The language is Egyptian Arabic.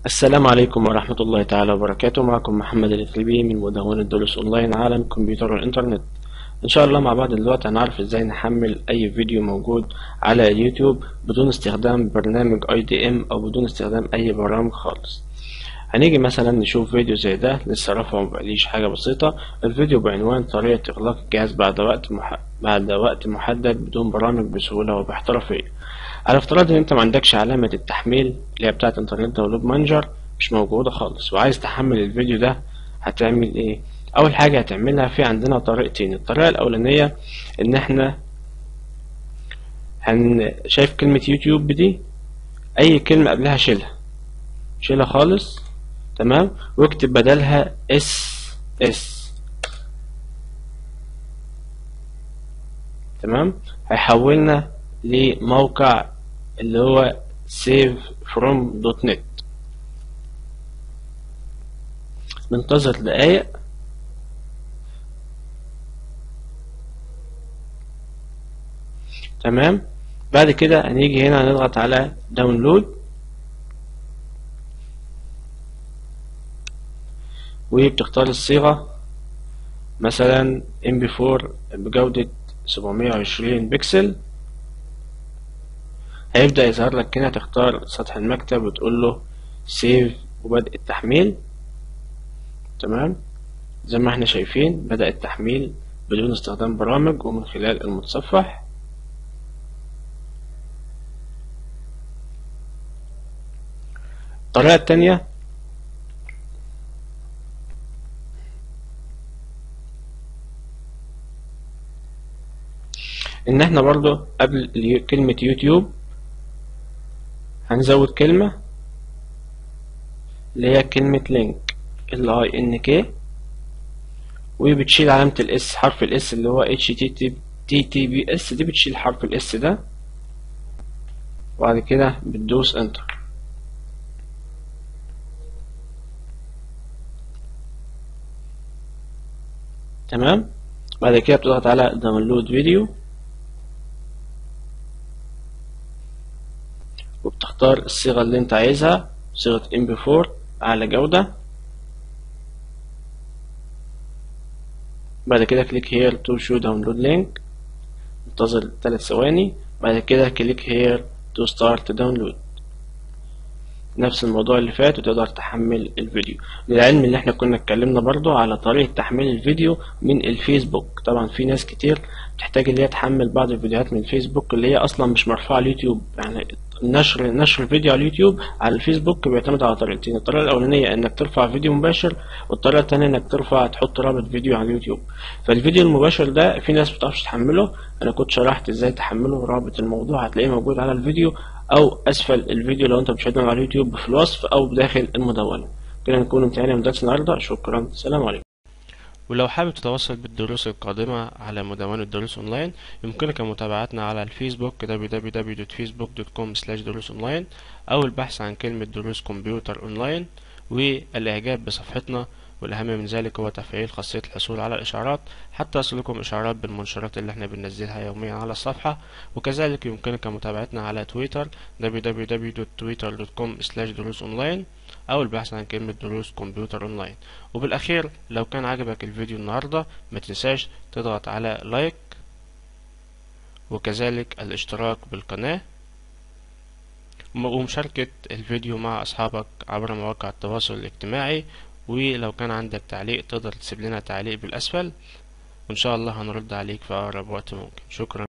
السلام عليكم ورحمة الله تعالى وبركاته معكم محمد الإثيوبي من مدونة دروس أونلاين عالم الكمبيوتر والإنترنت إن شاء الله مع بعض دلوقتي هنعرف إزاي نحمل أي فيديو موجود على اليوتيوب بدون استخدام برنامج اي دي ام أو بدون استخدام أي برامج خالص هنيجي مثلا نشوف فيديو زي ده لسه رافعه مبقاليش حاجة بسيطة الفيديو بعنوان طريقة إغلاق الجهاز بعد وقت مح... بعد وقت محدد بدون برامج بسهولة وباحترافية على افتراض ان انت ما عندكش علامة التحميل اللي هي بتاعة انترنت داونلود مانجر مش موجودة خالص وعايز تحمل الفيديو ده هتعمل ايه اول حاجة هتعملها في عندنا طريقتين الطريقة الاولانية ان احنا هن شايف كلمة يوتيوب دي اي كلمة قبلها شيلها شيلها خالص تمام واكتب بدلها اس اس تمام هيحولنا لموقع اللي هو savefrom.net ننتظر دقايق تمام بعد كده هنيجي هنا هنضغط على داونلود وبتختار الصيغة مثلا mp4 بجودة 720 بكسل هيبدأ يظهر لك هنا تختار سطح المكتب وتقول له سيف وبدء التحميل تمام زي ما احنا شايفين بدأ التحميل بدون استخدام برامج ومن خلال المتصفح الطريقة التانية ان احنا برضو قبل كلمة يوتيوب هنزود كلمة اللي هي كلمة لينك ال I N K وبتشيل علامة الاس حرف الاس اللي هو اتش تي تي تي بي اس دي بتشيل حرف الاس ده وبعد كده بتدوس انتر تمام بعد كده بتضغط على داونلود فيديو وبتختار الصيغة اللي انت عايزها صيغة mp4 أعلى جودة بعد كده كليك هير تو شو داونلود لينك انتظر ثلاث ثواني بعد كده كليك هير تو ستارت داونلود نفس الموضوع اللي فات وتقدر تحمل الفيديو للعلم اللي احنا كنا اتكلمنا برضو على طريقة تحميل الفيديو من الفيسبوك طبعا في ناس كتير بتحتاج اللي هي تحمل بعض الفيديوهات من الفيسبوك اللي هي اصلا مش مرفوعة على اليوتيوب يعني نشر نشر الفيديو على اليوتيوب على الفيسبوك بيعتمد على طريقتين الطريقة الأولانية إنك ترفع فيديو مباشر والطريقة التانية إنك ترفع تحط رابط فيديو على اليوتيوب فالفيديو المباشر ده في ناس مبتعرفش تحمله أنا كنت شرحت إزاي تحمله رابط الموضوع هتلاقيه موجود على الفيديو أو أسفل الفيديو لو أنت مشاهدنا على اليوتيوب في الوصف أو بداخل المدونة كده نكون انتهينا من درس النهاردة شكرا سلام عليكم ولو حابب تتواصل بالدروس القادمة على مدونة دروس أونلاين يمكنك متابعتنا على الفيسبوك www.facebook.com دروس أونلاين أو البحث عن كلمة دروس كمبيوتر أونلاين والإعجاب بصفحتنا والأهم من ذلك هو تفعيل خاصية الحصول على الإشعارات حتى يصلكم إشعارات بالمنشورات اللي احنا بننزلها يوميا على الصفحة وكذلك يمكنك متابعتنا على تويتر www.twitter.com دروس أونلاين أو البحث عن كلمة دروس كمبيوتر أونلاين وبالأخير لو كان عجبك الفيديو النهاردة ما تنساش تضغط على لايك وكذلك الاشتراك بالقناة ومشاركة الفيديو مع أصحابك عبر مواقع التواصل الاجتماعي ولو كان عندك تعليق تقدر تسيب لنا تعليق بالأسفل وإن شاء الله هنرد عليك في أقرب وقت ممكن شكرا